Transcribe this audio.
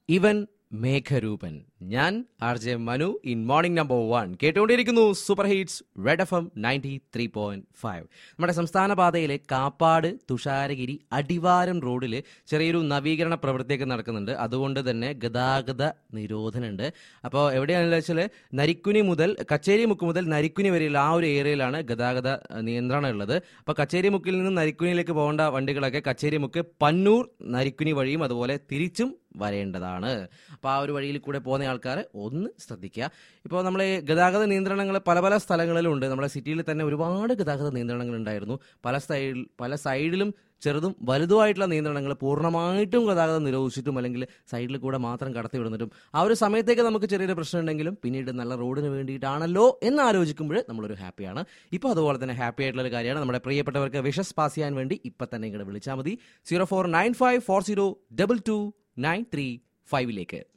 ഇവൻ മേഘരൂപൻ ഞാൻ R J Manu in morning number one കേട്ടുകൊണ്ടിരിക്കുന്നു super hits red F M ninety three point five നമ്മുടെ സംസ്ഥാന പാതയിലെ കാപ്പാട് തുഷാരഗിരി അടിവാരം റോഡിൽ ചെറിയൊരു നവീകരണ പ്രവൃത്തിയൊക്കെ നടക്കുന്നുണ്ട് അതുകൊണ്ട് തന്നെ ഗതാഗത നിരോധനമുണ്ട് അപ്പോൾ എവിടെയാണെന്ന് വെച്ചാൽ നരിക്കുനി മുതൽ കച്ചേരി മുക്ക് മുതൽ നരിക്കുനി വരെയുള്ള ആ ഒരു ഏരിയയിലാണ് ഗതാഗത അഹ്, നിയന്ത്രണം ഉള്ളത് അപ്പോൾ കച്ചേരി മുക്കിൽ നിന്നും നരിക്കുനിയിലേക്ക് പോകേണ്ട വണ്ടികളൊക്കെ കച്ചേരി മുക്ക് പന്നൂർ നരിക്കുനി വഴിയും അതുപോലെ തിരിച്ചും വരേണ്ടതാണ് അപ്പോൾ ആ ഒരു വഴിയിൽ കൂടെ പോകുന്ന ആൾക്കാർ ഒന്ന് ശ്രദ്ധിക്കുക ഇപ്പോൾ നമ്മൾ ഗതാഗത നിയന്ത്രണങ്ങൾ പല പല സ്ഥലങ്ങളിലും ഉണ്ട് നമ്മുടെ സിറ്റിയിൽ തന്നെ ഒരുപാട് ഗതാഗത നിയന്ത്രണങ്ങൾ ഉണ്ടായിരുന്നു പല സൈഡിൽ പല സൈഡിലും ചെറുതും വലുതുമായിട്ടുള്ള നിയന്ത്രണങ്ങൾ പൂർണ്ണമായിട്ടും ഗതാഗതം നിരോധിച്ചിട്ടും അല്ലെങ്കിൽ സൈഡിൽ കൂടെ മാത്രം കടത്തി വിടുന്നിട്ടും ആ ഒരു സമയത്തേക്ക് നമുക്ക് ചെറിയൊരു പ്രശ്നം ഉണ്ടെങ്കിലും പിന്നീട് നല്ല റോഡിന് വേണ്ടിയിട്ടാണല്ലോ എന്ന് ആലോചിക്കുമ്പോൾ നമ്മളൊരു ഹാപ്പിയാണ് ഇപ്പോൾ അതുപോലെ തന്നെ ഹാപ്പി ആയിട്ടുള്ള ഒരു കാര്യമാണ് നമ്മുടെ പ്രിയപ്പെട്ടവർക്ക് വിഷസ് പാസ് ചെയ്യാൻ വേണ്ടി ഇപ്പം തന്നെ ഇങ്ങോട്ട് വിളിച്ചാൽ മതി zero four nine five four zero double two nine three ഫൈവിലേക്ക്